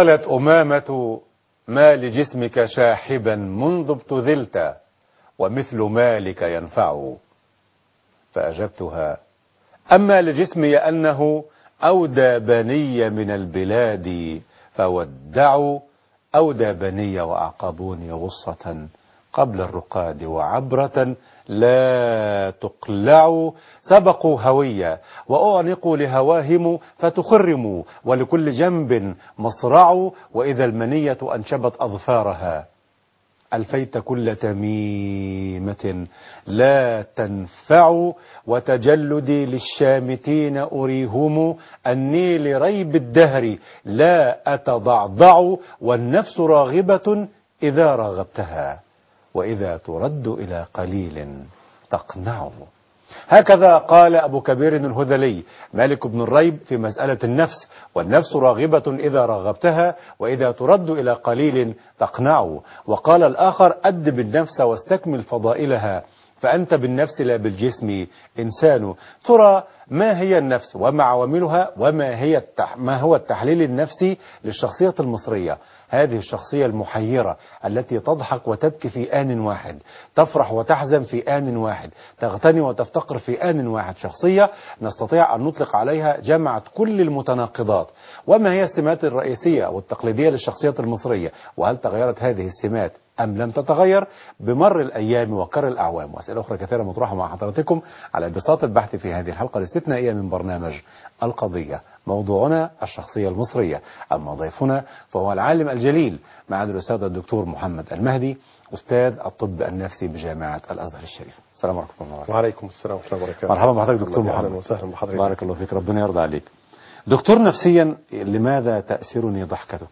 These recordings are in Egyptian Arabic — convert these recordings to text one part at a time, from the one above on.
قالت أمامة ما لجسمك شاحبا منذ ابتذلت ومثل مالك ينفع فأجبتها أما لجسمي أنه أودى بني من البلاد فودعوا أودى بني وأعقبوني غصة قبل الرقاد وعبرة لا تقلع سبقوا هوية وأعنقوا لهواهم فتخرموا ولكل جنب مصرع وإذا المنية أنشبت أظفارها ألفيت كل تميمة لا تنفع وتجلدي للشامتين أريهم أني لريب الدهر لا أتضعضع والنفس راغبة إذا رغبتها وإذا ترد إلى قليل تقنعه هكذا قال أبو كبير الهذلي مالك بن الريب في مسألة النفس والنفس راغبة إذا رغبتها وإذا ترد إلى قليل تقنعه وقال الآخر أدب النفس واستكمل فضائلها فأنت بالنفس لا بالجسم إنسان ترى ما هي النفس وما عواملها وما هي التح... ما هو التحليل النفسي للشخصية المصرية هذه الشخصية المحيرة التي تضحك وتبكي في آن واحد تفرح وتحزن في آن واحد تغتني وتفتقر في آن واحد شخصية نستطيع أن نطلق عليها جمعت كل المتناقضات وما هي السمات الرئيسية والتقليدية للشخصية المصرية وهل تغيرت هذه السمات أم لم تتغير بمر الأيام وكر الأعوام وأسئلة أخرى كثيرة مطروحة مع حضراتكم على بساط البحث في هذه الحلقة الاستثنائية من برنامج القضية موضوعنا الشخصية المصرية أما ضيفنا فهو العالم الجليل معالي الأستاذ الدكتور محمد المهدي أستاذ الطب النفسي بجامعة الأزهر الشريف السلام عليكم ورحمة الله وعليكم السلام ورحمة الله وبركاته مرحبا بحضرتك دكتور أهلا محمد وسهلا بحضرتك بارك الله فيك ربنا يرضى عليك دكتور نفسيا لماذا تأسرني ضحكتك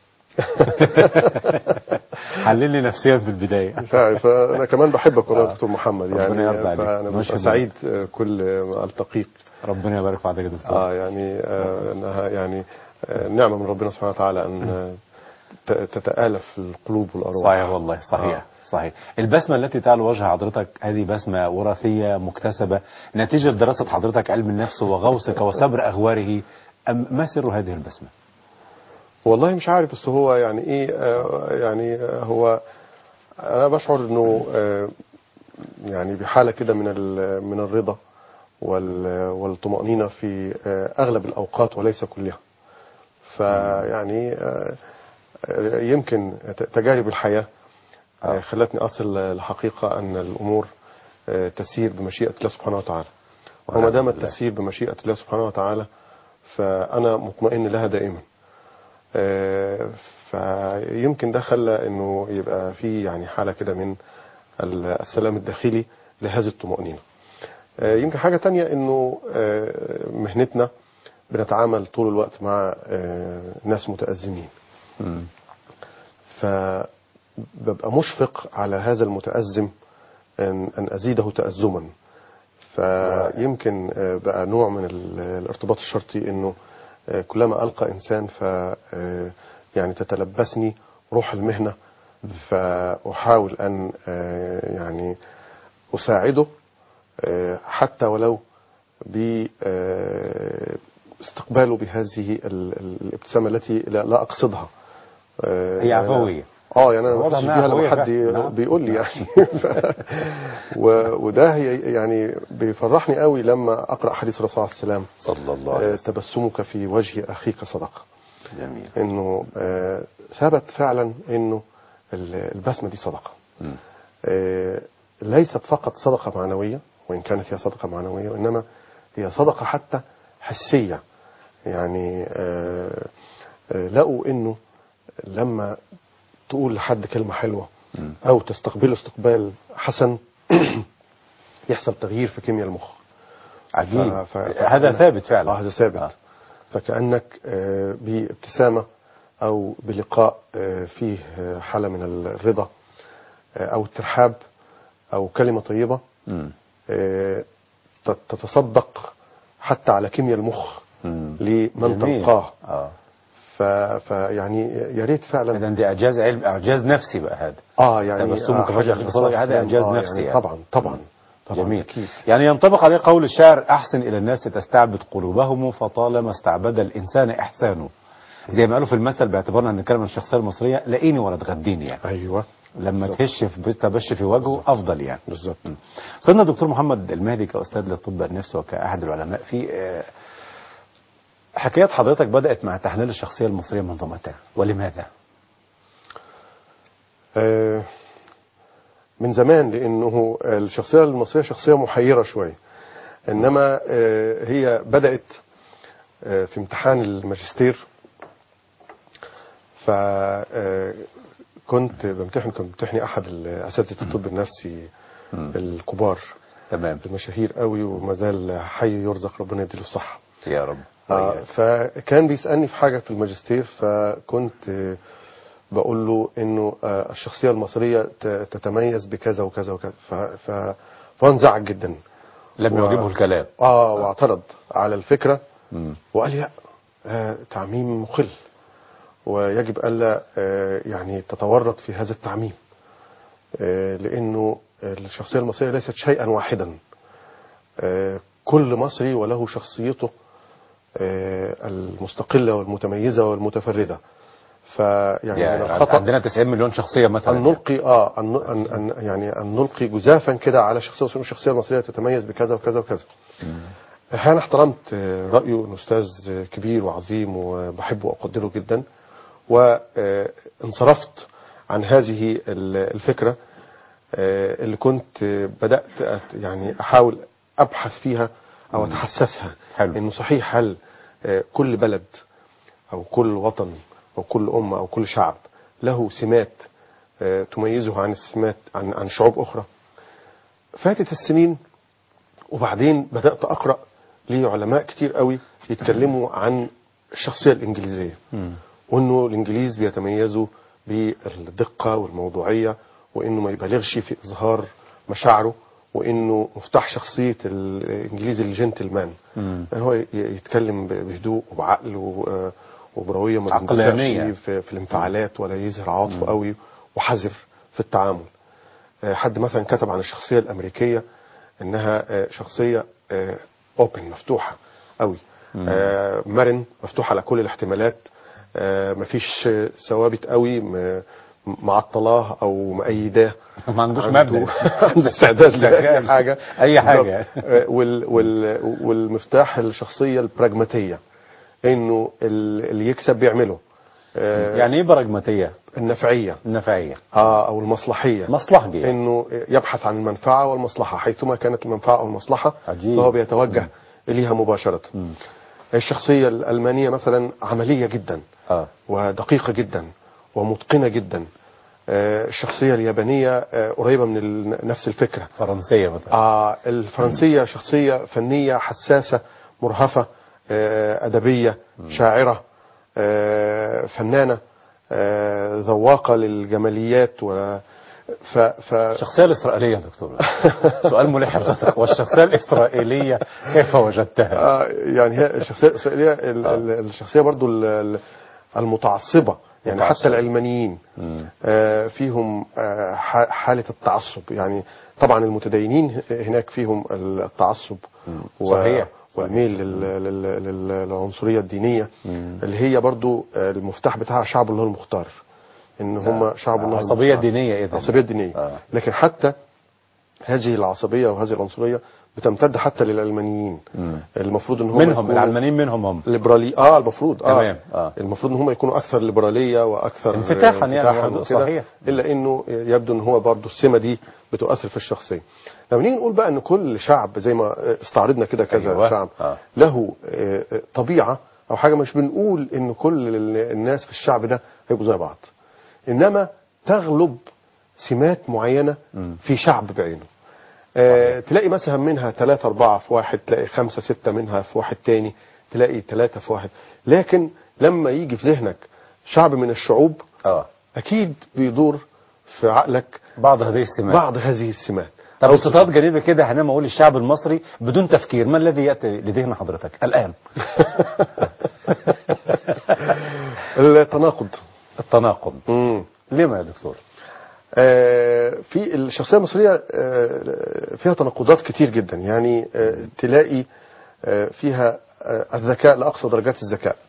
حللني نفسيا في البداية مش عارف انا كمان بحبك والله يا دكتور محمد ربنا يعني يرضى عليك. فانا ماشي ببقى سعيد آه، كل ما التقيك ربنا يبارك في حضرتك يا دكتور اه يعني آه انها يعني آه نعمه من ربنا سبحانه وتعالى ان آه، ت- تتآلف القلوب والارواح صحيح والله صحيح آه. صحيح البسمة التي تعلو وجه حضرتك هذه بسمة وراثية مكتسبة نتيجة دراسة حضرتك علم النفس وغوصك وصبر أغواره أم ما سر هذه البسمة والله مش عارف بس هو يعني ايه آه يعني آه هو انا بشعر انه آه يعني بحاله كده من ال- من الرضا وال- والطمأنينة في آه اغلب الاوقات وليس كلها فيعني آه آه، يمكن ت- تجارب الحياه آه، خلتني اصل لحقيقه ان الامور آه، تسير بمشيئه الله سبحانه وتعالى وما دامت لله. تسير بمشيئه الله سبحانه وتعالى فانا مطمئن لها دائما آه، فيمكن ده خلى انه يبقى في يعني حاله كده من ال- السلام الداخلي لهذه الطمأنينة آه، يمكن حاجة تانية انه آه، مهنتنا بنتعامل طول الوقت مع آه، ناس متأزمين مم. فببقى مشفق على هذا المتأزم أن, أن أزيده تأزما فيمكن آه، بقى نوع من ال- الارتباط الشرطي أنه آه، كلما ألقى إنسان ف آه، يعني تتلبسني روح المهنة فأحاول أن آه، يعني أساعده آه، حتى ولو باستقباله بهذه ال- ال- الابتسامة التي لا لا أقصدها آه، هي يعني عفوية. اه يعني انا ما واضح بحسش إنها بيها لما عفوية حد فعلا. نعم. بيقول لي يعني ف... و... وده هي يعني بيفرحني قوي لما اقرا حديث الرسول عليه السلام صلى الله عليه آه، وسلم تبسمك في وجه اخيك صدقه جميل انه آه، ثبت فعلا انه ال- البسمه دي صدقه مم. آه، ليست فقط صدقه معنويه وان كانت هي صدقه معنويه وانما هي صدقه حتى حسيه يعني آه، آه، لقوا انه لما تقول لحد كلمه حلوه مم. او تستقبله استقبال حسن يحصل تغيير في كيمياء المخ عجيب ف- ف- هذا ثابت فعلا اه هذا ثابت آه. فكأنك آه، بابتسامة أو بلقاء آه، فيه آه، حالة من الرضا آه، أو الترحاب أو كلمة طيبة مم. آه، تت- تتصدق حتى على كيمياء المخ مم. لمن جميل. تلقاه اه ف- فيعني يا ريت فعلا اذا دي اعجاز علم اعجاز نفسي بقى هذا اه يعني تبسمك آه، في حاجة وجه الرسول الصدق صلى هذا الله عليه إعجاز وسلم. آه، نفسي يعني يعني. طبعا طبعا طبعا جميل أكيد. يعني ينطبق عليه قول الشاعر أحسن إلى الناس تستعبد قلوبهم فطالما استعبد الإنسان إحسانه زي ما قالوا في المثل باعتبارنا نتكلم عن الشخصيه المصريه لاقيني ولا تغديني يعني ايوه لما تهش في بيت تبش في وجهه افضل يعني بالظبط سيدنا الدكتور محمد المهدي كاستاذ للطب النفسي وكاحد العلماء في آه، حكايات حضرتك بدات مع تحليل الشخصيه المصريه منذ متى ولماذا؟ آه، من زمان لانه الشخصيه المصريه شخصيه محيره شويه انما آه، هي بدات آه، في امتحان الماجستير فكنت بمتحن كنت بمتحني احد اساتذه الطب النفسي مم. الكبار تمام المشاهير قوي وما زال حي يرزق ربنا يديله الصحه يا رب آه فكان بيسألني في حاجة في الماجستير فكنت آه، بقول له انه آه، الشخصية المصرية ت- تتميز بكذا وكذا وكذا ف- ف- فانزعج جدا لم و- يعجبه الكلام اه واعترض على الفكرة مم. وقال لي لا آه تعميم مخل ويجب ألا آه يعني تتورط في هذا التعميم آه لأنه الشخصية المصرية ليست شيئا واحدا آه كل مصري وله شخصيته آه المستقلة والمتميزة والمتفردة فيعني من يعني الخطأ عندنا 90 مليون شخصيه مثلا أن نلقي اه أن أن أن يعني أن نلقي جزافا كده على شخصية الشخصية المصرية تتميز بكذا وكذا وكذا. أنا احترمت آه، رأيه إنه أستاذ آه، كبير وعظيم وبحبه وأقدره جدا وانصرفت عن هذه ال- الفكرة آه، اللي كنت آه، بدأت أت- يعني أحاول أبحث فيها أو أتحسسها حلو. إنه صحيح هل آه، كل بلد أو كل وطن أو كل أمة أو كل شعب له سمات آه، تميزه عن السمات عن عن شعوب أخرى فاتت السنين وبعدين بدأت أقرأ لعلماء كتير قوي يتكلموا عن الشخصية الإنجليزية مم. وإنه الإنجليز بيتميزوا بالدقة والموضوعية وإنه ما يبالغش في إظهار مشاعره وإنه مفتاح شخصية الإنجليزي الجنتلمان مم. يعني هو ي- يتكلم ب- بهدوء وبعقل و- وبروية ما عقلانية. بيندفعش في, في الانفعالات ولا يظهر عاطفه قوي وحذر في التعامل آه، حد مثلا كتب عن الشخصية الأمريكية إنها آه، شخصية اوبن مفتوحة قوي آه، مرن مفتوح على كل الاحتمالات آه، مفيش آه، ثوابت قوي م- معطلاه او مأيداه ما عندوش عنده- مبدأ. عنده استعداد لأي شغال. حاجة أي حاجة. بالظبط. آه، وال وال والمفتاح الشخصية البراجماتية انه ال- اللي يكسب بيعمله آه، يعني ايه براجماتيه؟ النفعية النفعيه اه او المصلحية مصلحجي يعني. انه يبحث عن المنفعة والمصلحة حيثما كانت المنفعة او المصلحة عجيب. فهو بيتوجه اليها مباشرة مم. الشخصية الألمانية مثلا عملية جدا اه ودقيقة جدا ومتقنة جدا آه، الشخصية اليابانية آه، قريبة من ال- نفس الفكرة فرنسيه مثلا آه، الفرنسية شخصية فنية حساسة مرهفة آه، أدبية شاعرة آه، فنانة آه، ذواقة للجماليات و ف... ف... الشخصيه الاسرائيليه يا دكتور سؤال ملح بصدق والشخصيه الاسرائيليه كيف وجدتها؟ آه، يعني هي الشخصية الإسرائيلية ال- ال- الشخصية برضو ال- ال- المتعصبة يعني متعصبة. حتى العلمانيين مم. آه، فيهم آه، ح- حالة التعصب يعني طبعا المتدينين هناك فيهم التعصب و- صحيح. والميل لل- لل- لل- للعنصرية الدينية مم. اللي هي برضو آه، المفتاح بتاعها شعب الله المختار ان هم شعب الله عصبيه المختار. دينيه اذا عصبية دينية آه. لكن حتى هذه العصبية وهذه العنصرية بتمتد حتى للعلمانيين مم. المفروض ان هم منهم يكونوا العلمانيين منهم هم ليبرالي اه المفروض اه تمام، آه. المفروض ان هم يكونوا اكثر ليبراليه واكثر انفتاحاً يعني انفتاحاً برضه، وكده، صحيح. الا انه يبدو ان هو برضه السمه دي بتؤثر في الشخصيه لما نيجي نقول بقى ان كل شعب زي ما استعرضنا كده كذا أيوة. شعب آه. له آه، آه، طبيعه او حاجه مش بنقول ان كل ال- الناس في الشعب ده هيبقوا زي بعض انما تغلب سمات معينه مم. في شعب بعينه آه، تلاقي مثلا منها ثلاثة أربعة في واحد تلاقي خمسة ستة منها في واحد تاني تلاقي ثلاثة في واحد لكن لما يجي في ذهنك شعب من الشعوب اه أكيد بيدور في عقلك بعض هذه السمات بعض هذه السمات طب استطراد جانبي كده هنام اقول الشعب المصري بدون تفكير ما الذي ياتي لذهن حضرتك الان؟ التناقض التناقض مم. لما يا دكتور؟ آه، في الشخصية المصرية آه، فيها تناقضات كتير جدا يعني آه، تلاقي آه، فيها آه، الذكاء لأقصى درجات الذكاء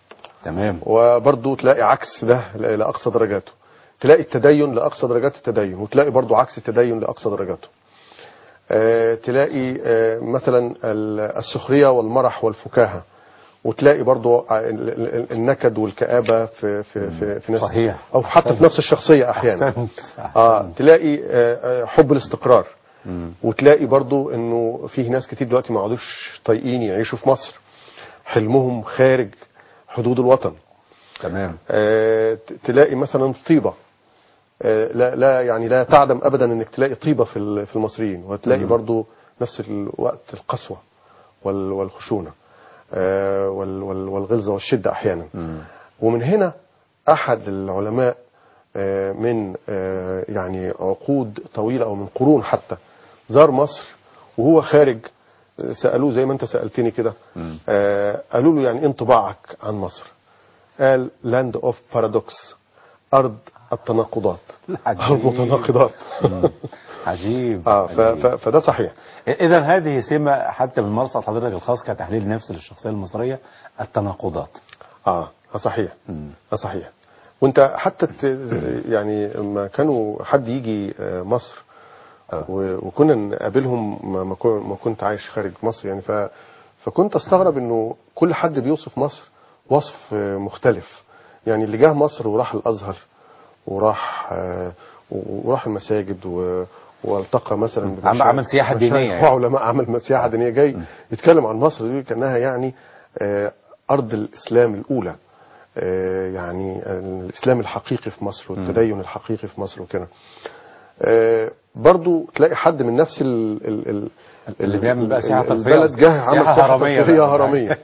تمام وبرضه تلاقي عكس ده ل- لأقصى درجاته تلاقي التدين لأقصى درجات التدين وتلاقي برضه عكس التدين لأقصى درجاته آه، تلاقي آه، مثلا ال- السخرية والمرح والفكاهة وتلاقي برضه ع- ال- ال- النكد والكآبة في في في, في نفس صحيح. أو حتى في نفس الشخصية أحيانا أحسنت. اه تلاقي آه، آه، حب الاستقرار مم. وتلاقي برضو انه فيه ناس كتير دلوقتي ما عادوش طايقين يعيشوا في مصر حلمهم خارج حدود الوطن تمام آه، ت- تلاقي مثلا طيبة آه، لا لا يعني لا تعدم ابدا انك تلاقي طيبة في ال- في المصريين وتلاقي برضو نفس الوقت القسوة وال- والخشونة آه، وال- وال- والغلظة والشدة احيانا مم. ومن هنا احد العلماء آه، من آه، يعني عقود طويله او من قرون حتى زار مصر وهو خارج آه، سالوه زي ما انت سالتني كده مم. آه، قالوا له يعني ايه انطباعك عن مصر قال لاند اوف بارادوكس ارض التناقضات عجيب. او المتناقضات مم. عجيب اه ف- ف- فده صحيح اذا هذه سمه حتى من مرصد حضرتك الخاص كتحليل نفس للشخصيه المصريه التناقضات اه آه، صحيح مم. اه صحيح وانت حتى ت- يعني لما كانوا حد يجي آه، مصر آه. و- وكنا نقابلهم ما- ما كو- ما كنت عايش خارج مصر يعني ف فكنت استغرب انه كل حد بيوصف مصر وصف آه، مختلف يعني اللي جه مصر وراح الازهر وراح آه، وراح المساجد و والتقى مثلا عم- بمشايخ- عمل سياحة مشايخ دينية يعني. وعلماء عمل سياحه دينيه جاي يتكلم عن مصر دي كانها يعني آه، ارض الاسلام الاولى آه، يعني الاسلام الحقيقي في مصر والتدين الحقيقي في مصر وكده آه، برضو تلاقي حد من نفس ال ال ال اللي بيعمل بقى سياحة ال- ترفيهية. البلد جه عمل سياحة سياحة هرمية ترفيهية بقى. هرمية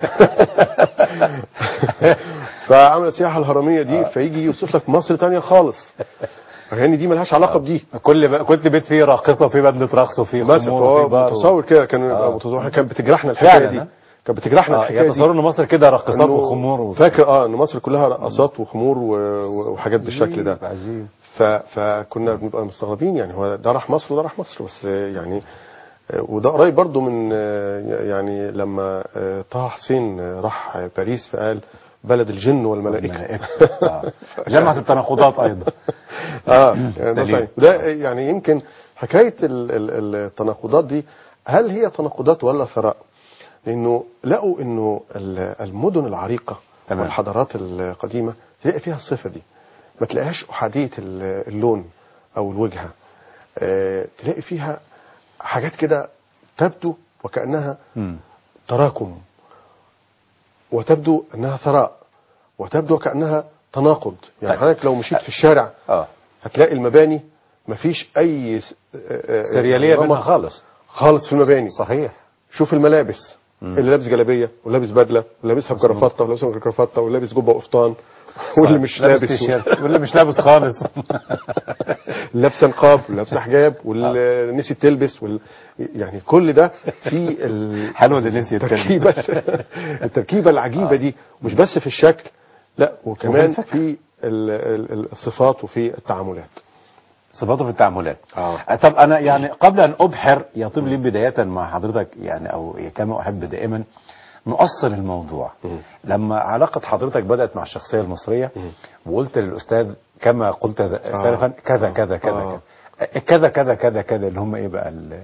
فعمل السياحة الهرمية دي فيجي يوصف لك مصر تانية خالص يعني دي ملهاش علاقة بدي كل بقى كنت بيت فيه راقصه وفيه بدله رقص وفيه مثلا خمور فهو وفيه بار و- متصور كده كان آه. متصور كانت بتجرحنا الحكاية فعلا، دي ها؟ كانت بتجرحنا آه، الحكاية دي يتصوروا ان مصر كده راقصات إنه وخمور و... فاكر اه ان مصر كلها رقصات وخمور و- و- وحاجات بالشكل ده عجيب ف... فكنا بنبقى مستغربين يعني هو ده راح مصر وده راح مصر بس يعني آه، وده قريب برضو من آه، يعني لما آه، طه حسين آه، راح باريس فقال بلد الجن والملائكة الملائكة. آه. جامعة التناقضات ايضا اه يعني ده سليم. صحيح وده يعني يمكن حكاية ال- ال- التناقضات دي هل هي تناقضات ولا ثراء لانه لقوا انه ال- المدن العريقة تمام. والحضارات القديمة تلاقي فيها الصفة دي ما تلاقيهاش أحادية ال- اللون أو الوجهة آه، تلاقي فيها حاجات كده تبدو وكأنها مم. تراكم وتبدو أنها ثراء وتبدو كأنها تناقض يعني طيب. حضرتك لو مشيت في الشارع اه هتلاقي المباني مفيش أي س- آه، آه، سرياليه نمط منها خالص خالص في المباني صحيح شوف الملابس مم. اللي لابس جلابيه ولابس بدله ولابسها بجرافطه ولابسها من جرافطه ولابس جبه وقفطان واللي مش لابس لابس تيشيرت واللي مش لابس خالص لابسه نقاب ولابسه حجاب واللي نسيت تلبس وال... يعني كل ده في ال... حلوة اللي نسيت تلبس. التركيبه التركيبه العجيبه دي مش بس في الشكل لا وكمان وفي الفكر. في ال- ال- الصفات وفي التعاملات صفاته في التعاملات آه. طب انا يعني قبل ان ابحر يطيب لي بدايه مع حضرتك يعني او كما احب دائما نؤصل الموضوع مم. لما علاقه حضرتك بدات مع الشخصيه المصريه مم. وقلت للاستاذ كما قلت سلفا كذا كذا كذا آه. كذا كذا كذا كذا كذا اللي هم ايه بقى ال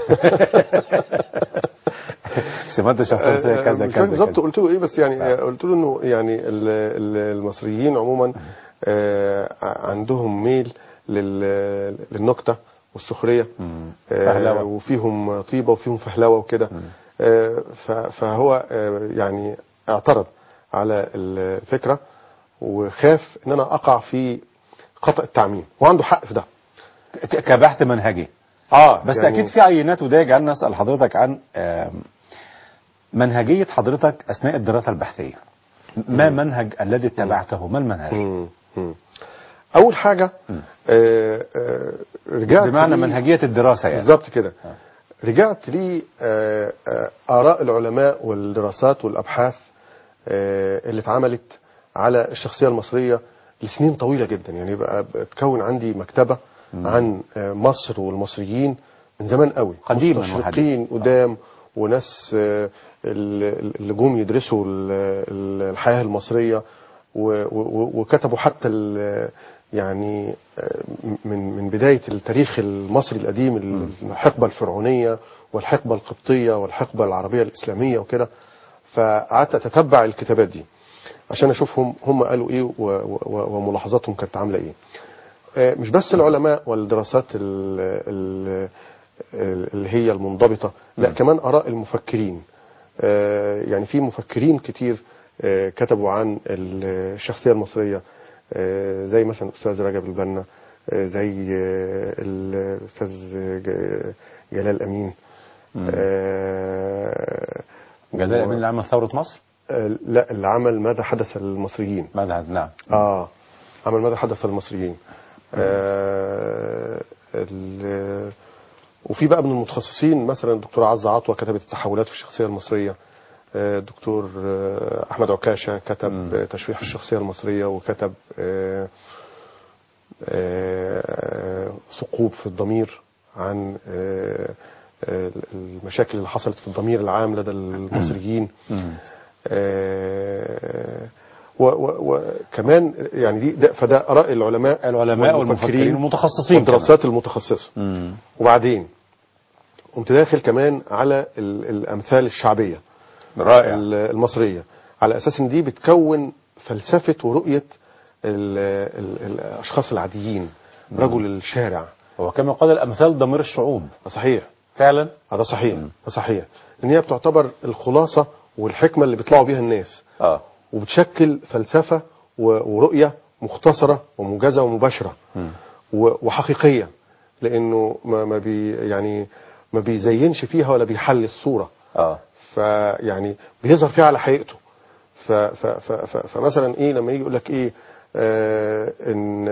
سمات الشخصيه المصريه آه، كذا مش كذا فاكر بالظبط كذا قلت له ايه بس يعني آه. آه، قلت له انه يعني ال- ال- المصريين عموما آه، عندهم ميل لل- للنكته والسخريه مم. آه، فهلوة. وفيهم طيبه وفيهم فهلوه وكده آه، ف- فهو آه، يعني اعترض على الفكره وخاف ان انا اقع في خطا التعميم وعنده حق في ده ك- كبحث منهجي اه بس يعني اكيد في عينات وده يجعلنا نسال حضرتك عن آم، منهجيه حضرتك اثناء الدراسه البحثيه ما منهج الذي اتبعته ما المنهج مم. مم. اول حاجه آه، آه، رجعت بمعنى لي- منهجيه الدراسه يعني بالظبط كده رجعت لي آه، آه، آراء العلماء والدراسات والأبحاث آه، اللي اتعملت على الشخصية المصرية لسنين طويلة جدا يعني بقى بتكون عندي مكتبة عن آه، مصر والمصريين من زمان قوي قديماً مستشرقين وحديثاً. قدام وناس آه، ال- اللي جم يدرسوا ال- ال- الحياة المصرية و- و- وكتبوا حتى ال- يعني آه، من من بدايه التاريخ المصري القديم الحقبه الفرعونيه والحقبه القبطيه والحقبه العربيه الاسلاميه وكده فقعدت اتتبع الكتابات دي عشان اشوفهم هم قالوا ايه و- و- و- وملاحظاتهم كانت عامله ايه آه، مش بس العلماء والدراسات ال- ال- اللي هي المنضبطه لا كمان اراء المفكرين آه، يعني في مفكرين كتير آه، كتبوا عن الشخصيه المصريه آه، زي مثلا الاستاذ رجب البنا آه، زي آه، الاستاذ ج- جلال امين آه، جلال و- امين اللي عمل ثوره مصر آه، لا اللي عمل ماذا حدث للمصريين ماذا نعم اه عمل ماذا حدث للمصريين آه ال- وفي بقى من المتخصصين مثلا الدكتورة عزة عطوة كتبت التحولات في الشخصية المصرية آه، الدكتور آه، أحمد عكاشة كتب آه، تشريح الشخصية المصرية وكتب آه، آه، ثقوب في الضمير عن آه، آه، المشاكل اللي حصلت في الضمير العام لدى المصريين مم. آه، و- و- وكمان يعني دي ده فده اراء العلماء العلماء والمفكرين والمتخصصين والدراسات المتخصصه مم. وبعدين قمت داخل كمان على ال- الامثال الشعبيه رائع ال- المصريه على اساس ان دي بتكون فلسفه ورؤيه ال ال الاشخاص العاديين رجل الشارع هو كما قال الامثال ضمير الشعوب ده صحيح فعلا هذا صحيح ده صحيح ان هي بتعتبر الخلاصه والحكمه اللي بيطلعوا بيها الناس اه وبتشكل فلسفة و- ورؤية مختصرة وموجزة ومباشرة مم. و- وحقيقية لأنه ما ما بي يعني ما بيزينش فيها ولا بيحل الصورة اه فيعني بيظهر فيها على حقيقته ف ف ف ف فمثلا ايه لما يجي يقول لك ايه آه ان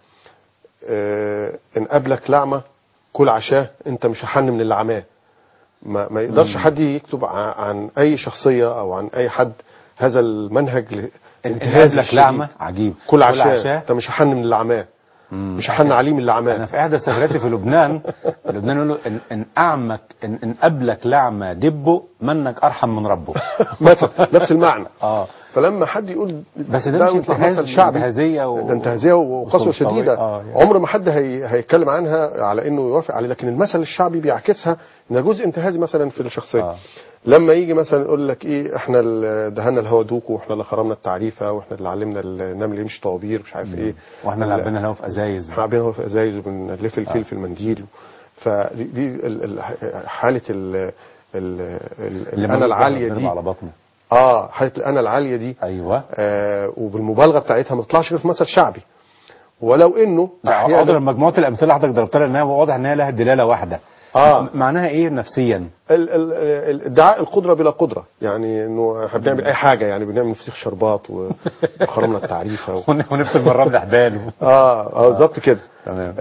آه ان قابلك لعمه كل عشاه انت مش هحن من اللي عماه ما, ما يقدرش حد يكتب ع- عن اي شخصيه او عن اي حد هذا المنهج ل- ان انتهاز قابلك الشديد. لعمه عجيب كل عشاه انت مش هحن من اللي عماه مم. مش هحن عليه من اللي انا عماه في احدى سفراتي في لبنان في لبنان يقولوا ان ان اعمك ان, إن قبلك لعمه دبه منك ارحم من ربه مثلا نفس المعنى اه فلما حد يقول بس ده مش يطلع انتهاز مثل شعبي انتهازية و- ده انتهازيه وقسوه وسلطوية. شديده آه، يعني. عمر ما حد هي... هيتكلم عنها على انه يوافق عليه لكن المثل الشعبي بيعكسها ان جزء انتهازي مثلا في الشخصيه آه. لما يجي مثلا يقول لك ايه احنا اللي دهنا الهوا دوكو واحنا اللي خرمنا التعريفه واحنا اللي علمنا النمل يمشي طوابير مش عارف ايه واحنا اللي عبينا الهوا في ازايز احنا عاملين هو في ازايز وبنلف الفيل في المنديل فدي دي ال- ال- حاله ال ال- ال- اللي الانا مريض العاليه بيضرب دي على بطنه اه حاله الانا العاليه دي ايوه آه وبالمبالغه بتاعتها ما تطلعش غير في مثل شعبي ولو انه اضرب احيانا مجموعه الامثله اللي حضرتك ضربتها لانها واضح ان هي لها دلاله واحده آه. م- معناها ايه نفسيا ال- ال- ال- ادعاء القدره بلا قدره يعني انه احنا بنعمل اي حاجه يعني بنعمل فسيخ شربات وخرمنا التعريفه و... ون- ونكتب من رمل حبال اه اه بالظبط كده تمام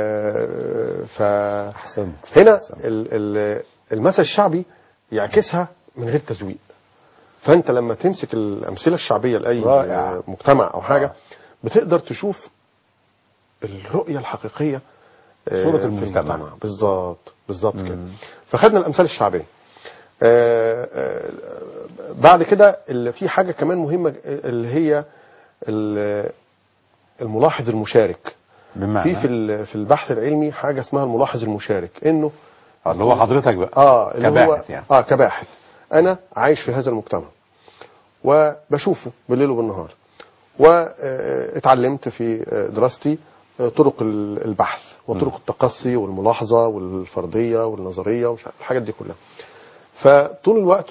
آه ف احسنت هنا ال- ال- المثل الشعبي يعكسها من غير تزويق فانت لما تمسك الامثله الشعبيه لاي رائع. مجتمع او حاجه آه. بتقدر تشوف الرؤيه الحقيقيه آه، صورة في المجتمع. بالظبط بالظبط كده مم. فخدنا الامثال الشعبيه آه، آه، بعد كده اللي في حاجه كمان مهمه اللي هي ال- الملاحظ المشارك بمعنى في في ال- في البحث العلمي حاجه اسمها الملاحظ المشارك انه اللي هو حضرتك بقى اه اللي هو كباحث يعني اه كباحث انا عايش في هذا المجتمع وبشوفه بالليل وبالنهار واتعلمت في آه، دراستي آه، طرق ال- البحث وطرق التقصي والملاحظه والفرضيه والنظريه ومش عارف الحاجات دي كلها فطول الوقت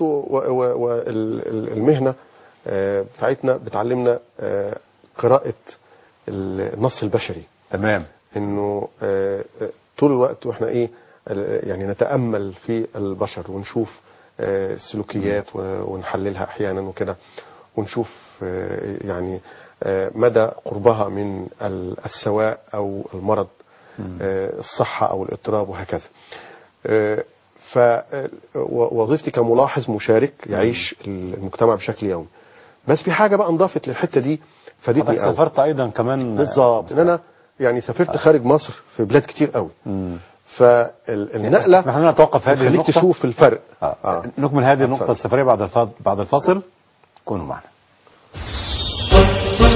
والمهنه بتاعتنا بتعلمنا آه، قراءه النص البشري تمام انه آه، آه، طول الوقت واحنا ايه آه، يعني نتامل في البشر ونشوف آه، السلوكيات و- ونحللها احيانا وكده ونشوف آه، يعني آه، مدى قربها من ال- السواء او المرض آه، الصحه او الاضطراب وهكذا آه، فوظيفتي كملاحظ مشارك يعيش المجتمع بشكل يومي بس في حاجه بقى انضافت للحته دي فادتني حضرتك قوي سافرت ايضا كمان بالظبط ان انا يعني سافرت خارج مصر في بلاد كتير قوي مم. فالنقله اسمح لنا نتوقف هذه تخليك النقطة تشوف الفرق آه. آه. نكمل هذه النقطة اتفضل. السفرية بعد الفاض... بعد الفاصل كونوا معنا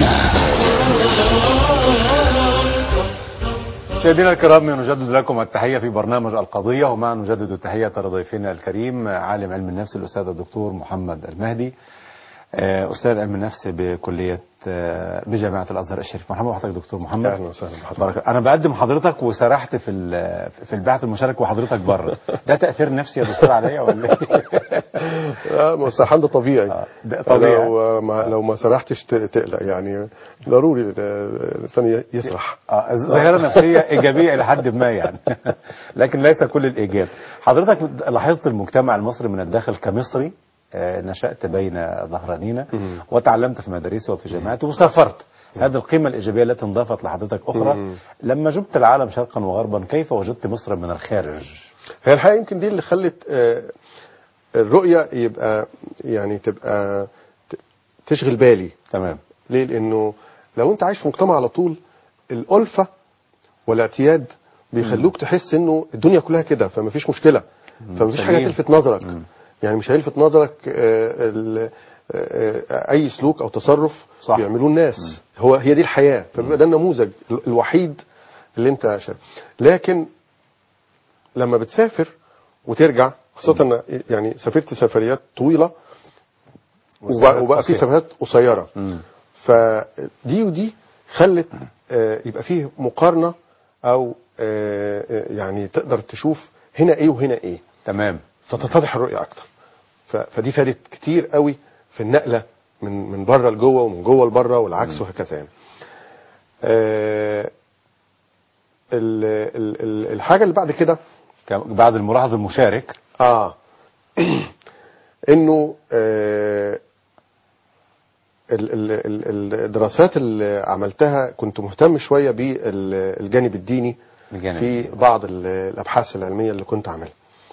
مشاهدينا الكرام نجدد لكم التحية في برنامج القضية ومع نجدد تحية لضيفنا الكريم عالم علم النفس الأستاذ الدكتور محمد المهدي آه، أستاذ علم النفس بكلية آه، بجامعة الأزهر الشريف مرحبا بحضرتك دكتور محمد اهلا وسهلا بحضرتك بارك أنا بقدم حضرتك وسرحت في ال- في البحث المشارك وحضرتك بره ده تأثير نفسي يا دكتور عليا ولا إيه؟ لا ما السرحان ده طبيعي آه، ده طبيعي. لو ما لو ما سرحتش ت- تقلق يعني ضروري ال- الانسان يسرح آه، ظاهرة نفسية إيجابية إلى حد ما يعني لكن ليس كل الإيجاب حضرتك لاحظت المجتمع المصري من الداخل كمصري آه، نشأت بين ظهرانينا مم. وتعلمت في مدارسي وفي جامعاتي وسافرت هذه القيمة الإيجابية التي انضافت لحضرتك أخرى مم. لما جبت العالم شرقا وغربا كيف وجدت مصر من الخارج هي الحقيقه يمكن دي اللي خلت آه، الرؤيه يبقى يعني تبقى ت- تشغل بالي تمام ليه لانه لو انت عايش في مجتمع على طول الالفه والاعتياد بيخلوك تحس انه الدنيا كلها كده فما فيش مشكله فما فيش حاجه سليم. تلفت نظرك مم. يعني مش هيلفت نظرك آه، ال- آه، آه، اي سلوك او تصرف صح. بيعملوه الناس هو هي دي الحياه فبيبقى ده النموذج ال- الوحيد اللي انت شايف لكن لما بتسافر وترجع خاصه إن يعني سافرت سفريات طويله وبقى, وبقى في قصيرة. سفريات قصيره مم. فدي ودي خلت آه، يبقى فيه مقارنه او آه، آه، يعني تقدر تشوف هنا ايه وهنا ايه تمام فتتضح الرؤيه اكتر ف- فدي فادت كتير قوي في النقله من من بره لجوه ومن جوه لبره والعكس وهكذا يعني آه، ال- ال- ال- الحاجه اللي بعد كده كم- بعد الملاحظ المشارك اه انه آه ال- ال- ال- الدراسات اللي عملتها كنت مهتم شويه بالجانب الديني الجانب في الديني. بعض ال- الابحاث العلميه اللي كنت عاملها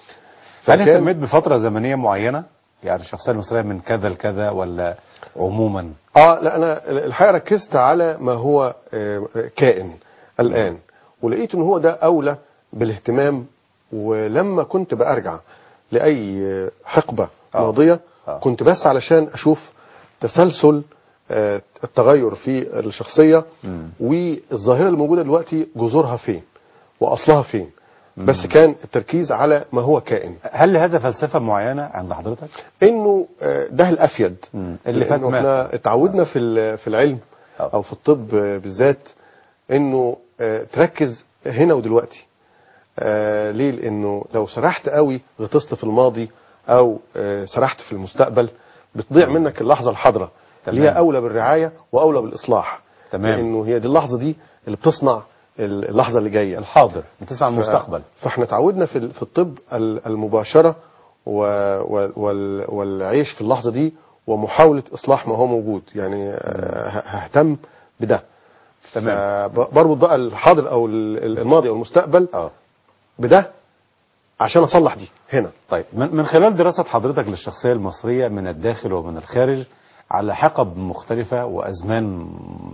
هل فكان- اهتميت بفترة زمنية معينة يعني الشخصية المصرية من كذا لكذا ولا عموما اه لا انا الحقيقه ركزت على ما هو آه، كائن الان ولقيت ان هو ده اولى بالاهتمام ولما كنت بارجع لاي آه، حقبه آه. ماضيه آه. كنت بس علشان اشوف تسلسل آه، التغير في الشخصيه مم. والظاهره اللي موجوده دلوقتي جذورها فين واصلها فين بس كان التركيز على ما هو كائن هل لهذا فلسفة معينة عند حضرتك؟ انه آه، ده الافيد مم. اللي فات لأنه مات. احنا اتعودنا في ال- في العلم آه. او في الطب آه، بالذات انه آه، تركز هنا ودلوقتي آه، ليه لانه لو سرحت قوي غطست في الماضي او آه، سرحت في المستقبل بتضيع منك اللحظه الحاضره تمام. اللي هي اولى بالرعايه واولى بالاصلاح تمام. لانه هي دي اللحظه دي اللي بتصنع اللحظه اللي جايه الحاضر بتسعى ف- المستقبل فاحنا تعودنا في ال- في الطب ال- المباشره و و وال والعيش في اللحظه دي ومحاوله اصلاح ما هو موجود يعني آه، ه- ههتم بده تمام. فب- بربط بقى الحاضر او ال- ال- الماضي او المستقبل اه بده عشان اصلح دي هنا طيب من من خلال دراسة حضرتك للشخصية المصرية من الداخل ومن الخارج على حقب مختلفة وأزمان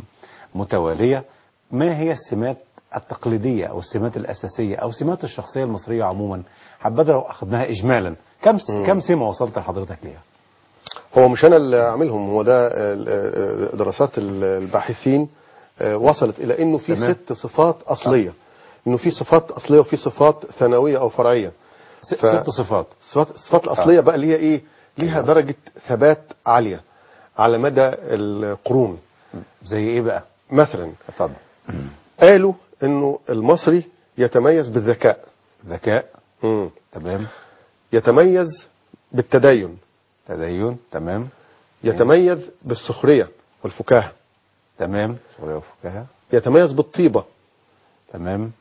متوالية ما هي السمات التقليدية أو السمات الأساسية أو سمات الشخصية المصرية عموما حبذا لو أخذناها إجمالا كم كم سمة وصلت لحضرتك ليها؟ هو مش انا اللي عاملهم هو ده ال- آه، دراسات ال- الباحثين آه، وصلت الى انه في تمام. ست صفات اصليه انه في صفات اصليه وفي صفات ثانويه او فرعيه س- ف- ست صفات الصفات الصفات الاصليه بقى اللي هي ايه ليها درجه ثبات عاليه على مدى القرون زي إيه بقى؟ مثلا اتفضل قالوا انه المصري يتميز بالذكاء ذكاء مم. تمام يتميز بالتدين تدين تمام يتميز بالسخريه والفكاهه تمام سوريا وفكاهة يتميز بالطيبه تمام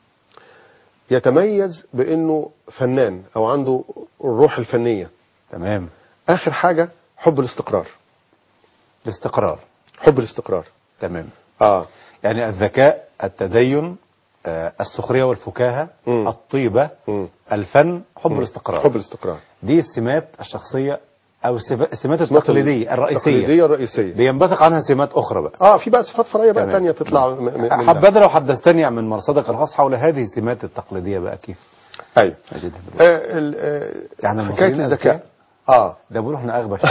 يتميز بانه فنان او عنده الروح الفنيه تمام اخر حاجه حب الاستقرار الاستقرار حب الاستقرار تمام اه يعني الذكاء التدين آه، السخرية والفكاهة مم. الطيبة مم. الفن حب الاستقرار حب الاستقرار دي السمات الشخصية أو السف- السمات السمات التقليدية الرئيسية التقليديه الرئيسيه بينبثق عنها سمات أخرى بقى اه في بقى صفات فرعيه بقى تمام. ثانيه تطلع م- م- من ده. حبذا لو حدثتني من مرصدك الخاص حول هذه السمات التقليدية بقى كيف ايوه أجدها آه ال- آه يعني حكايه المصريين الذكاء أذكياء؟ اه ده بيقولوا احنا اغبى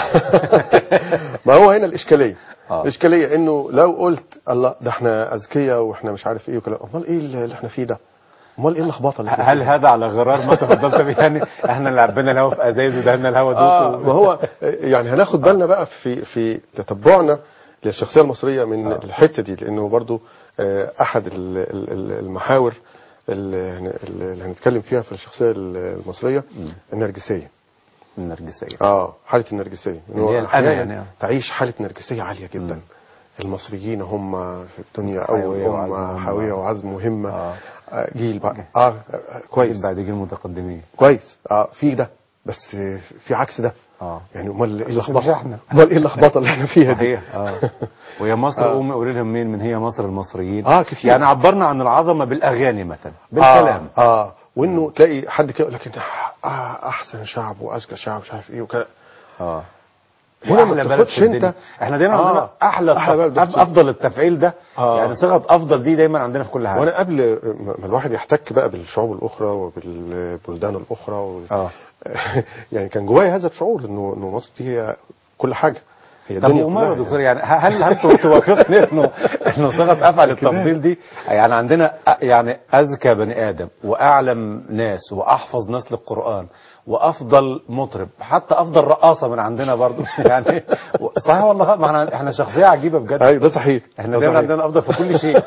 ما هو هنا الاشكاليه آه. الاشكاليه انه لو قلت الله ده احنا اذكياء واحنا مش عارف ايه وكلام امال ايه اللي احنا فيه ده امال ايه اللخبطه اللي احنا هل فيها؟ هذا على غرار ما تفضلت به يعني احنا اللي عبينا الهوا في ازايز ودهنا الهوا اه دوك ما هو يعني هناخد بالنا بقى في في تتبعنا للشخصيه المصريه من آه. الحته دي لانه برضو آه، احد ال- ال- ال- المحاور اللي هن- اللي هنتكلم فيها في الشخصيه المصريه النرجسيه النرجسيه اه حاله النرجسيه اللي هي إنه الأنا أحياناً يعني، آه. تعيش حاله نرجسيه عاليه جدا مم. المصريين هم في الدنيا حيوية او وعزم هم وهم. حيويه وعزم وهمه آه. آه، جيل بقى اه آه، كويس بعد جيل المتقدمين كويس اه في ده بس في عكس ده اه يعني امال ايه مش اللخبطه إحنا. امال ايه اللخبطه اللي احنا فيها دي صحيح اه ويا مصر آه. قومي قولي لهم مين من هي مصر المصريين اه كتير يعني عبرنا عن العظمه بالاغاني مثلا بالكلام اه, آه. وانه تلاقي حد كده يقول لك انت آه احسن شعب واذكى شعب مش عارف ايه وكده اه هنا ما واحلى بلد بتاخدش في الدنيا انت احنا دايما آه. عندنا احلى أحلى بلد أف- في- افضل التفعيل ده آه. يعني صيغه افضل دي دايما عندنا في كل حاجه وانا قبل ما الواحد يحتك بقى بالشعوب الاخرى وبالبلدان الاخرى و... اه يعني كان جوايا هذا الشعور انه انه مصر دي هي كل حاجه هي طب الدنيا وماله يا كلها دكتور يعني هل هل تو- توافقني انه انه صيغه افعل التفضيل دي يعني عندنا أ- يعني اذكى بني ادم واعلم ناس واحفظ ناس للقران وافضل مطرب حتى افضل رقاصه من عندنا برضو يعني صحيح والله ما احنا احنا شخصيه عجيبه بجد ايوه ده صحيح احنا ده دايما صحيح. عندنا افضل في كل شيء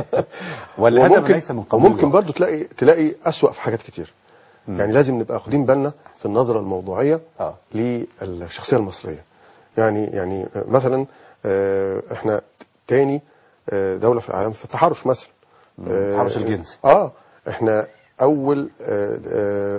والهدف وممكن ليس من قبول وممكن الله. برضو تلاقي تلاقي اسوأ في حاجات كتير مم. يعني لازم نبقى واخدين بالنا في النظره الموضوعيه اه للشخصيه المصريه يعني يعني مثلا آه، احنا تاني آه، دوله في العالم في التحرش مثلا مم. آه، التحرش الجنسي. اه احنا اول آه، آه،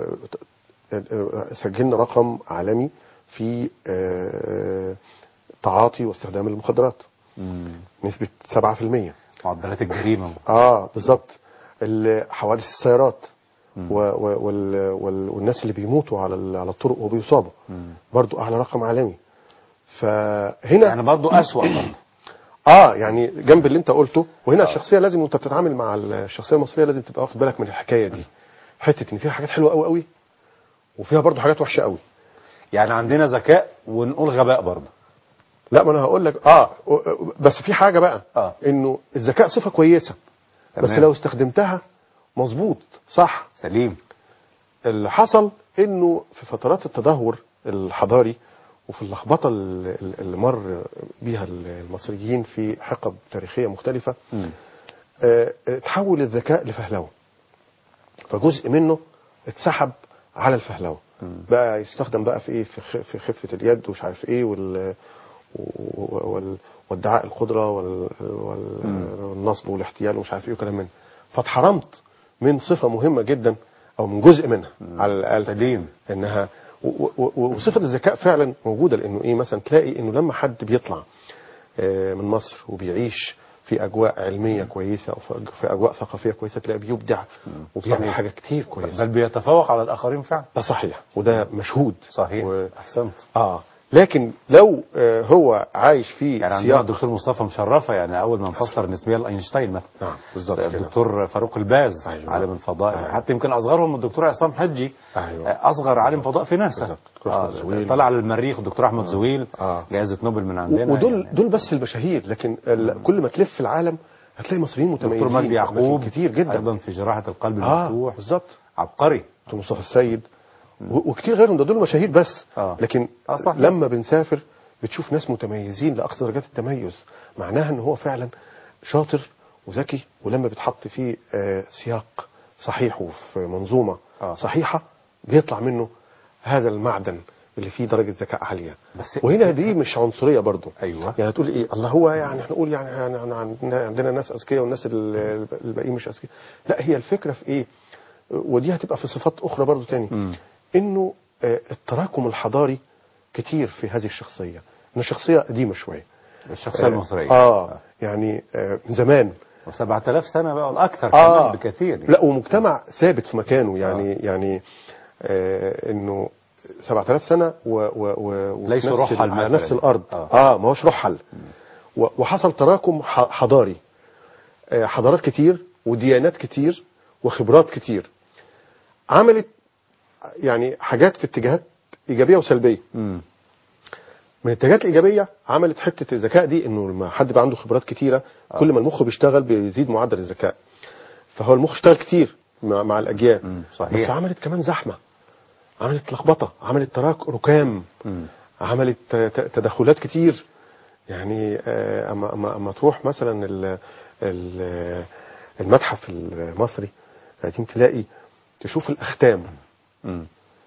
آه، سجلنا رقم عالمي في آه، تعاطي واستخدام المخدرات مم. نسبه 7% معدلات الجريمه اه بالظبط ال- حوادث السيارات مم. و و وال وال والناس اللي بيموتوا على ال- على الطرق وبيصابوا مم. برضو اعلى رقم عالمي فهنا يعني برضو اسوأ برضو اه يعني جنب اللي انت قلته وهنا الشخصيه لازم وانت بتتعامل مع الشخصيه المصريه لازم تبقى واخد بالك من الحكايه دي حته ان فيها حاجات حلوه قوي قوي وفيها برضو حاجات وحشه قوي يعني عندنا ذكاء ونقول غباء برضو لا ما انا هقول لك اه بس في حاجه بقى اه انه الذكاء صفه كويسه بس تمام. لو استخدمتها مظبوط صح سليم اللي حصل انه في فترات التدهور الحضاري وفي اللخبطه اللي اللي مر بيها المصريين في حقب تاريخيه مختلفه مم. آه، آه، تحول الذكاء لفهلوه فجزء منه اتسحب على الفهلوه مم. بقى يستخدم بقى في ايه في خ- في خفه اليد ومش عارف ايه وال و- وال- وادعاء القدره وال- وال- مم. والنصب والاحتيال ومش عارف ايه وكلام من فاتحرمت من صفه مهمه جدا او من جزء منها على الاقل سليم انها و- و- و- وصفه الذكاء فعلا موجوده لانه ايه مثلا تلاقي انه لما حد بيطلع آه، من مصر وبيعيش في اجواء علميه كويسه او في- في اجواء ثقافيه كويسه تلاقي بيبدع وبيعمل صحيح. حاجه كتير كويسه بل بيتفوق على الاخرين فعلا ده صحيح وده مشهود صحيح و... احسنت اه لكن لو آه هو عايش في يعني عندنا سياق الدكتور مصطفى مشرفه يعني اول ما نفسر النسبيه لاينشتاين مثلا نعم بالظبط كده الدكتور فاروق الباز أيوة. عالم الفضاء أيوة. حتى يمكن اصغرهم الدكتور عصام حجي أيوة. آه، اصغر عالم فضاء في ناسا بالظبط. دكتور أحمد آه، زويل. طلع على المريخ الدكتور احمد زويل آه. جائزه نوبل من عندنا ودول يعني. دول بس المشاهير لكن ال... كل ما تلف في العالم هتلاقي مصريين متميزين دكتور مجدي أماكن يعقوب كتير جدا ايضا في جراحه القلب اه المفتوح بالظبط عبقري دكتور مصطفى السيد و... وكتير غيرهم ده دول مشاهير بس آه. لكن آه، صح. لما بنسافر بتشوف ناس متميزين لاقصى درجات التميز معناها ان هو فعلا شاطر وذكي ولما بيتحط في آه، سياق صحيح وفي منظومه آه. صحيحه بيطلع منه هذا المعدن اللي فيه درجه ذكاء عاليه بس وهنا دي مش عنصريه برضو ايوه يعني هتقول ايه الله هو يعني احنا نقول يعني يعني يعني عندنا عندنا ناس اذكياء والناس ال- الباقيين مش اذكياء لا هي الفكره في ايه ودي هتبقى في صفات اخرى برضو تاني مم. انه آه، التراكم الحضاري كتير في هذه الشخصيه ان الشخصيه قديمه شويه الشخصيه المصريه اه يعني آه من زمان و7000 سنه بقى والاكثر اه كمان بكثير لا ومجتمع ثابت في مكانه يعني آه. يعني آه انه 7000 سنه و و و ليسوا وفي نفس- رحل على مثلاً. نفس الارض آه. اه, آه ما هوش رحل و- وحصل تراكم ح- حضاري آه حضارات كتير وديانات كتير وخبرات كتير عملت يعني حاجات في اتجاهات ايجابيه وسلبيه مم. من الاتجاهات الايجابيه عملت حته الذكاء دي انه لما حد بقى عنده خبرات كتيره كل ما المخ بيشتغل بيزيد معدل الذكاء فهو المخ اشتغل كتير مع, مع الاجيال مم، صحيح. بس عملت كمان زحمه عملت لخبطه عملت تراك ركام مم. عملت ت- ت- تدخلات كتير يعني آه، اما اما اما تروح مثلا ال- ال- المتحف المصري عايزين تلاقي تشوف الاختام مم.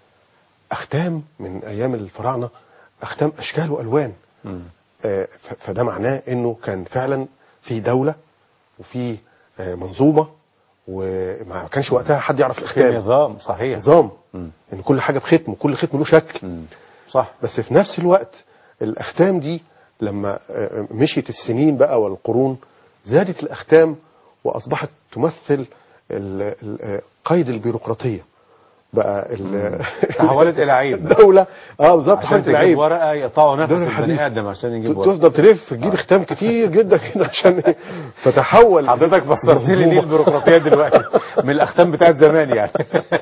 اختام من ايام الفراعنه اختام اشكال والوان مم. آه، ف- فده معناه انه كان فعلا في دوله وفي آه، منظومه وما كانش وقتها حد يعرف في الاختام نظام صحيح نظام مم. ان كل حاجه بختم وكل ختم له شكل مم. صح بس في نفس الوقت الاختام دي لما آه، مشيت السنين بقى والقرون زادت الاختام واصبحت تمثل ال- ال- آه، قيد البيروقراطيه بقى ال- تحولت الى عيب الدوله اه بالظبط عشان حاولت تجيب العيب ورقه يقطعوا نفس دور الحديث. البني ادم عشان يجيب ورقه تفضل تلف تجيب ختام كتير جدا كده عشان إيه؟ فتحول حضرتك فسرت لي ليه البيروقراطيه دلوقتي من الاختام بتاعت زمان يعني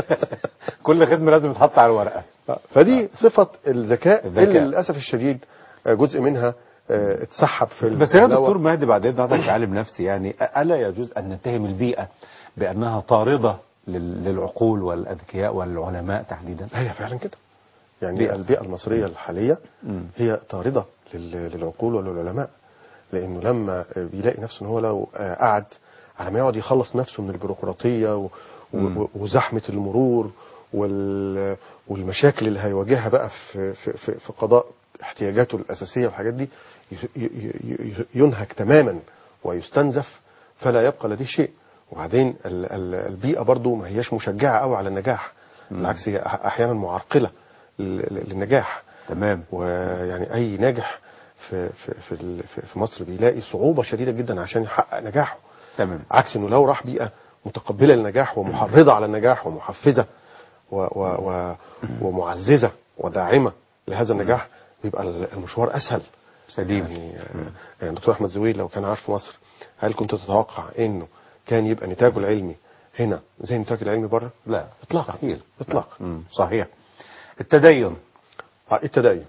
كل خدمه لازم تتحط على الورقه فدي صفه الذكاء, الذكاء. اللي للاسف الشديد آه، جزء منها آه، اتسحب في بس يا الهواء. دكتور مهدي بعد اذن حضرتك كعالم نفسي يعني الا يجوز ان نتهم البيئه بانها طارده لل- للعقول والاذكياء والعلماء تحديدا هي فعلا كده يعني بيئة. البيئة المصرية الحالية مم. هي طاردة لل- للعقول وللعلماء لأنه لما بيلاقي نفسه إن هو لو آه، قعد على ما يقعد يخلص نفسه من البيروقراطية و- و- وزحمة المرور وال- والمشاكل اللي هيواجهها بقى في, في, في, في قضاء احتياجاته الأساسية والحاجات دي ي- ي- ي- ينهك تماما ويستنزف فلا يبقى لديه شيء وبعدين ال- ال- البيئة برضو ما هياش مشجعة قوي على النجاح بالعكس هي أح- أحيانا معرقلة لل- للنجاح تمام ويعني اي ناجح في في في ال- في- في مصر بيلاقي صعوبه شديده جدا عشان يحقق نجاحه تمام عكس انه لو راح بيئه متقبله للنجاح ومحرضه على النجاح ومحفزه و و و ومعززه وداعمه لهذا النجاح بيبقى المشوار اسهل سليم يعني آه، يعني دكتور احمد زويل لو كان عاش في مصر هل كنت تتوقع انه كان يبقى نتاجه العلمي هنا زي النتاج العلمي بره؟ لا اطلاقا مستحيل اطلاقا مم. صحيح التدين آه، التدين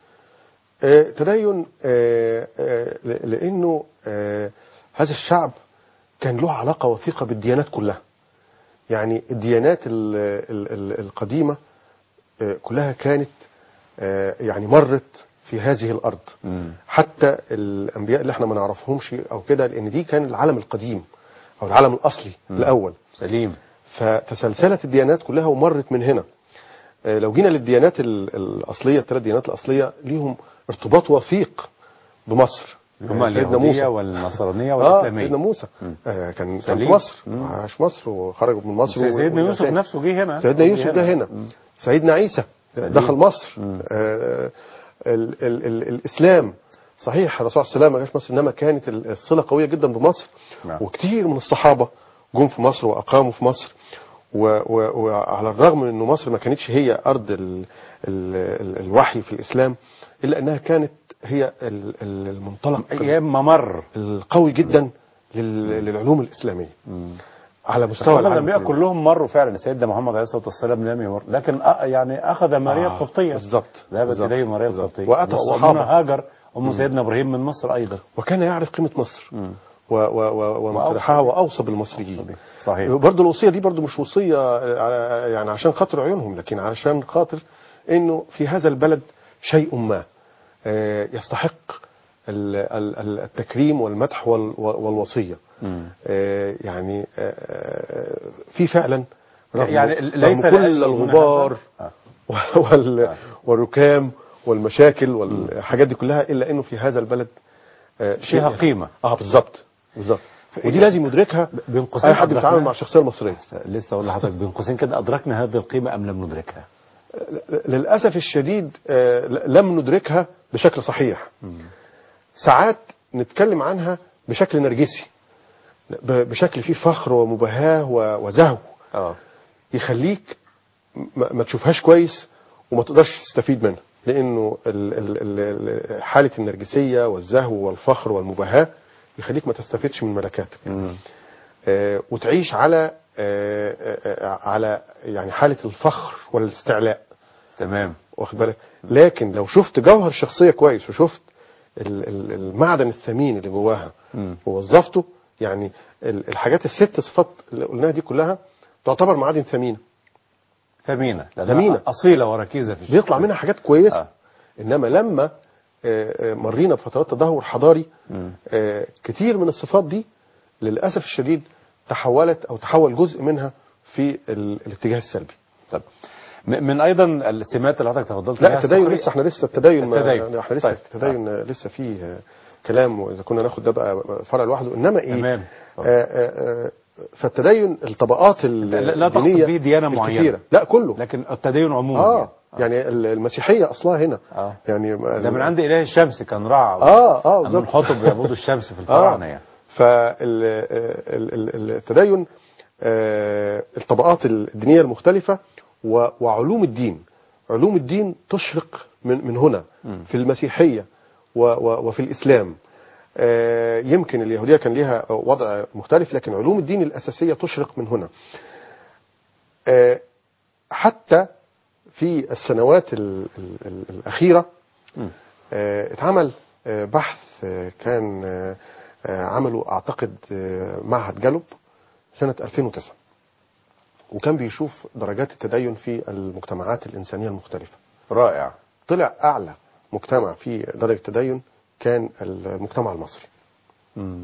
آه، تدين آه، آه، ل- لانه آه، هذا الشعب كان له علاقه وثيقه بالديانات كلها يعني الديانات ال- ال- ال- القديمه آه، كلها كانت آه، يعني مرت في هذه الارض مم. حتى الانبياء اللي احنا ما نعرفهمش او كده لان دي كان العالم القديم او العالم الاصلي الاول سليم فتسلسلت الديانات كلها ومرت من هنا آه، لو جينا للديانات ال- الأصلية الثلاث ديانات الأصلية ليهم ارتباط وثيق بمصر هما آه، سيدنا اليهوديه موسى والنصرانيه اه والاسلاميه سيدنا موسى مم. آه كان كان في سليم. مصر مم. عاش مصر وخرج من مصر و- سيدنا يوسف ورجع نفسه جه هنا سيدنا يوسف جه هنا مم. سيدنا عيسى سليم. دخل مصر مم. آه ال ال ال الإسلام صحيح الرسول صلى الله عليه وسلم ما جاش مصر انما كانت ال- الصله قويه جدا بمصر نعم. وكتير من الصحابه جم في مصر واقاموا في مصر و و وعلى الرغم من انه مصر ما كانتش هي ارض ال ال ال الوحي في الاسلام الا انها كانت هي ال- ال- المنطلق ايام ممر القوي جدا لل- للعلوم الاسلاميه على مستوى طبعا العالم الانبياء كله. كلهم مروا فعلا سيدنا محمد عليه الصلاه والسلام لم يمر لكن أ- يعني اخذ ماريا آه، القبطيه بالظبط، ذهبت بالظبط، اليه ماريا بالظبط. القبطيه وأتى و- الصحابة. وأمنا هاجر ام سيدنا ابراهيم من مصر ايضا وكان يعرف قيمه مصر مم. و و و ومطرحها واوصى بالمصريين صحيح برضه الوصيه دي برضه مش وصيه على- يعني عشان خاطر عيونهم لكن علشان خاطر انه في هذا البلد شيء ما آه، يستحق ال- ال- ال- التكريم والمدح وال- والوصيه مم. آه، يعني آه، آه، في فعلا رغم يعني رغم ليس كل لأجل الغبار آه. وال آه. والركام والمشاكل والحاجات دي كلها الا انه في هذا البلد آه، شيء فيها يس- قيمة. اه بالظبط بالظبط ودي لازم يدركها بين قوسين اي حد بيتعامل أدركناها. مع الشخصيه المصريه لسه اقول لحضرتك بين قوسين كده ادركنا هذه القيمه ام لم ندركها للاسف الشديد آه، لم ندركها بشكل صحيح ساعات نتكلم عنها بشكل نرجسي ب- بشكل فيه فخر ومباهاه و- وزهو اه يخليك ما ما تشوفهاش كويس وما تقدرش تستفيد منها لانه ال- ال- ال- ال- حاله النرجسيه والزهو والفخر والمباهاه يخليك ما تستفيدش من ملكاتك آه، وتعيش على آه، آه، آه، على يعني حاله الفخر والاستعلاء تمام واخد بالك لكن لو شفت جوهر الشخصيه كويس وشفت ال- ال- المعدن الثمين اللي جواها مم. ووظفته يعني ال- الحاجات الست صفات اللي قلناها دي كلها تعتبر معادن ثمينه ثمينة لأنها ثمينة. أصيلة وركيزة في الشيء بيطلع منها حاجات كويسه آه. انما لما آه، آه، مرينا بفترات تدهور حضاري مم. آه، كتير من الصفات دي للاسف الشديد تحولت او تحول جزء منها في ال- الاتجاه السلبي طب م- من أيضا السمات اللي حضرتك تفضلت لا بيها التدين السخرية. لسه احنا لسه التدين ما التدين. يعني احنا لسه طيب. التدين لسه فيه آه، كلام واذا كنا ناخد ده بقى فرع لوحده انما ايه تمام. آه آه آه فالتدين الطبقات ال- لا- لا تقصد الدينية به ديانة معينة. الكتيرة. لا كله لكن التدين عموما اه يعني ال- المسيحيه اصلها هنا آه. يعني ده من عند إله الشمس كان رعى اه اه من بالظبط حطب بيعبدوا الشمس في الفراعنة يعني فالتدين الطبقات الدينيه المختلفه و- وعلوم الدين علوم الدين تشرق من من هنا مم. في المسيحيه و- و- وفي الاسلام آه، يمكن اليهوديه كان ليها وضع مختلف لكن علوم الدين الاساسيه تشرق من هنا آه، حتى في السنوات ال- ال- ال- الاخيره مم. آه، اتعمل آه، بحث آه، كان آه، آه، عمله اعتقد آه، معهد جالوب سنة 2009 وكان بيشوف درجات التدين في المجتمعات الإنسانية المختلفة رائع طلع أعلى مجتمع في درجة التدين كان المجتمع المصري مم.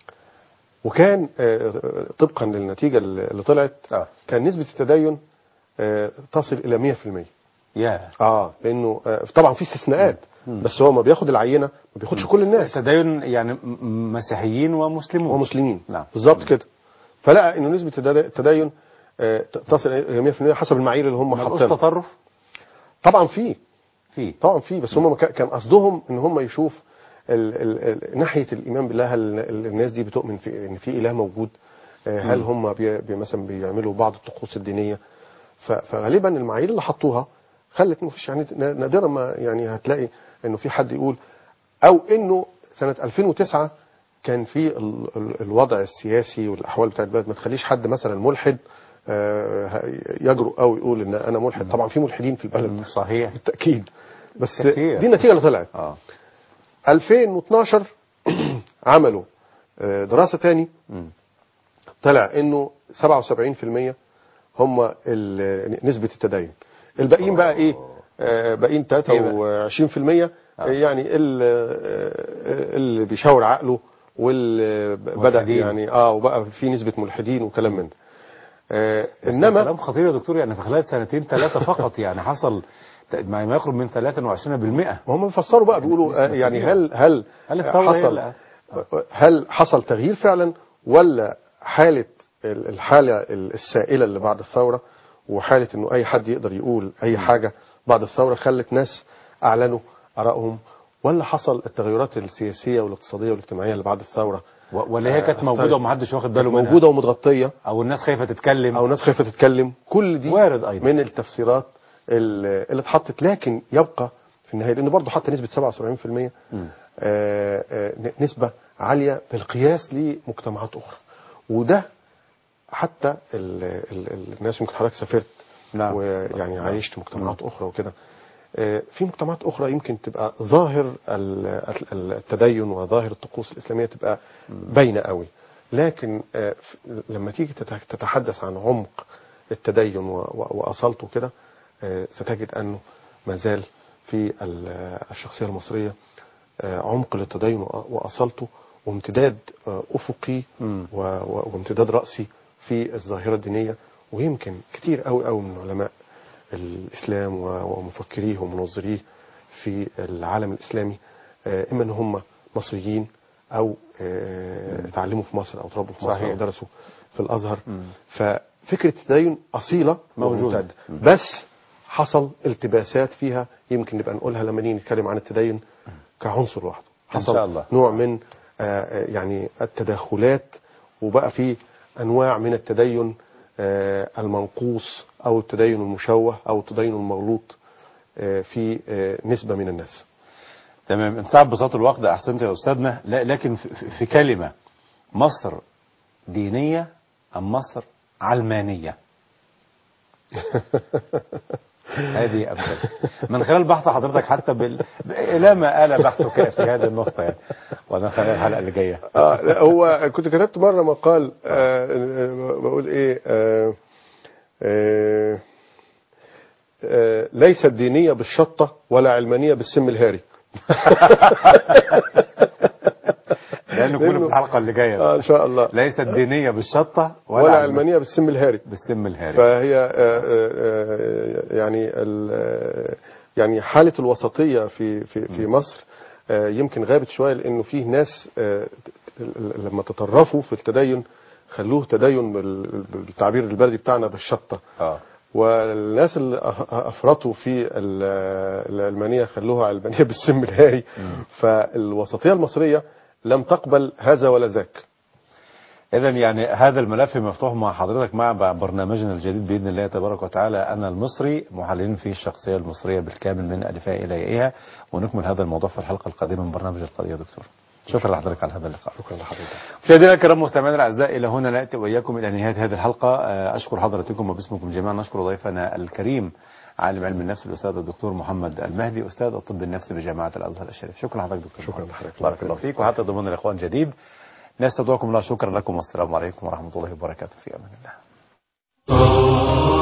وكان آه، طبقا للنتيجة اللي طلعت آه. كان نسبة التدين آه، تصل إلى 100% يا اه لانه آه، طبعا في استثناءات مم. بس هو ما بياخد العينه ما بياخدش كل الناس التدين يعني م- مسيحيين ومسلمون ومسلمين نعم. بالظبط كده فلقى انه نسبه التدا- التدين آه، ت- تصل الى 100% حسب المعايير اللي هم ملقوش حاطينها تطرف طبعا في فيه طبعا في بس هم ما كا- كان قصدهم ان هم يشوف ال ال ال ناحيه الايمان بالله هل ال- الناس دي بتؤمن في ان في اله موجود آه، هل مم. هم بي بي مثلا بيعملوا بعض الطقوس الدينيه ف- فغالبا المعايير اللي حطوها خلت ما فيش يعني ن- نادرا ما يعني هتلاقي انه في حد يقول او انه سنه 2009 كان في ال- ال- الوضع السياسي والاحوال بتاعت البلد ما تخليش حد مثلا ملحد آه، ه- يجرؤ او يقول ان انا ملحد طبعا في ملحدين في البلد صحيح بالتاكيد بس كتير. دي النتيجه اللي طلعت اه 2012 عملوا آه، دراسه تاني مم. طلع انه 77% هم ال- نسبه التدين الباقيين بقى ايه آه، باقيين 23% آه. يعني ال- آه، اللي بيشاور عقله واللي بدا ملحدين. يعني اه وبقى في نسبه ملحدين وكلام من ده آه، بس ده انما كلام خطير يا دكتور يعني في خلال سنتين ثلاثة فقط يعني حصل ت- ما ما يقرب من 23% هم بيفسروا بقى بيقولوا آه، نسبة يعني كبيرة. هل هل هل الثورة هي حصل اللي- هل حصل تغيير فعلا ولا حالة ال- الحالة ال- السائلة اللي بعد الثورة وحالة انه اي حد يقدر يقول اي حاجة بعد الثورة خلت ناس اعلنوا ارائهم ولا حصل التغيرات السياسية والاقتصادية والاجتماعية اللي بعد الثورة و- ولا هي كانت موجودة ومحدش واخد باله منها موجودة ومتغطية او الناس خايفة تتكلم او ناس خايفة تتكلم كل دي وارد أيضا. من التفسيرات ال- اللي اتحطت لكن يبقى في النهاية لان برضه حتى نسبة 77% مم. آه، آه، نسبة عالية بالقياس لمجتمعات أخرى وده حتى ال ال ال الناس يمكن حضرتك سافرت نعم. ويعني عايشت مجتمعات أخرى وكده آه، في مجتمعات أخرى يمكن تبقى ظاهر ال- ال- التدين وظاهر الطقوس الإسلامية تبقى باينة قوي لكن آه، ف- لما تيجي تت- تتحدث عن عمق التدين و- و- وأصالته كده آه، ستجد أنه ما زال في ال- الشخصية المصرية آه، عمق للتدين وأ- وأصالته وامتداد آه، أفقي مم. و- و- وامتداد رأسي في الظاهرة الدينية ويمكن كتير قوي قوي من علماء الإسلام و- ومفكريه ومنظريه في العالم الإسلامي آه، إما إن هم مصريين أو آه، اتعلموا في مصر أو تربوا في مصر صحيح. أو درسوا في الأزهر مم. ففكرة التدين أصيلة موجودة. وممتدة. مم. بس حصل التباسات فيها يمكن نبقى نقولها لما نيجي نتكلم عن التدين كعنصر لوحده إن حصل شاء الله. نوع من آه، آه، يعني التداخلات وبقى في انواع من التدين آه، المنقوص او التدين المشوه او التدين المغلوط آه، في آه، نسبه من الناس تمام انت بساط الوقت احسنت يا استاذنا لا لكن في, في- في كلمة مصر دينية ام مصر علمانية هذه أمثلة من خلال بحث حضرتك حتى بال... إلى ما آل بحثك في هذه النقطة يعني ومن خلال الحلقة اللي جاية اه لا، هو كنت كتبت مره مقال آه آه، بقول ايه آه آه آه ليست دينيه بالشطه ولا علمانيه بالسم الهاري لأنه كله في الحلقة اللي جاية اه ان شاء الله ليست دينية بالشطة ولا, ولا علم- علمانيه بالسم الهاري بالسم الهاري فهي آه، آه، آه، يعني ال- آه، يعني حالة الوسطية في في في مصر آه، يمكن غابت شوية لأنه فيه ناس آه، لما تطرفوا في التدين خلوه تدين بال- بالتعبير البلدي بتاعنا بالشطة اه والناس اللي أه- أفرطوا في ال- العلمانية خلوها علمانية بالسم الهاري فالوسطية المصرية لم تقبل هذا ولا ذاك إذا يعني هذا الملف مفتوح مع حضرتك مع برنامجنا الجديد بإذن الله تبارك وتعالى أنا المصري محللين فيه الشخصية المصرية بالكامل من ألفها إلى يائها ونكمل هذا الموضوع في الحلقة القادمة من برنامج القضية يا دكتور شكرا لحضرتك على هذا اللقاء شكرا لحضرتك مشاهدينا الكرام مستمعينا الاعزاء الى هنا ناتي واياكم الى نهايه هذه الحلقه آه، اشكر حضراتكم وباسمكم جميعا نشكر ضيفنا الكريم عالم علم النفس الاستاذ الدكتور محمد المهدي استاذ الطب النفسي بجامعه الازهر الشريف شكرا لحضرتك دكتور شكرا محمد. لحضرتك. بارك الله فيك وحتى ضمن الاخوان جديد نستودعكم الله شكرا لكم والسلام عليكم ورحمه الله وبركاته في امان الله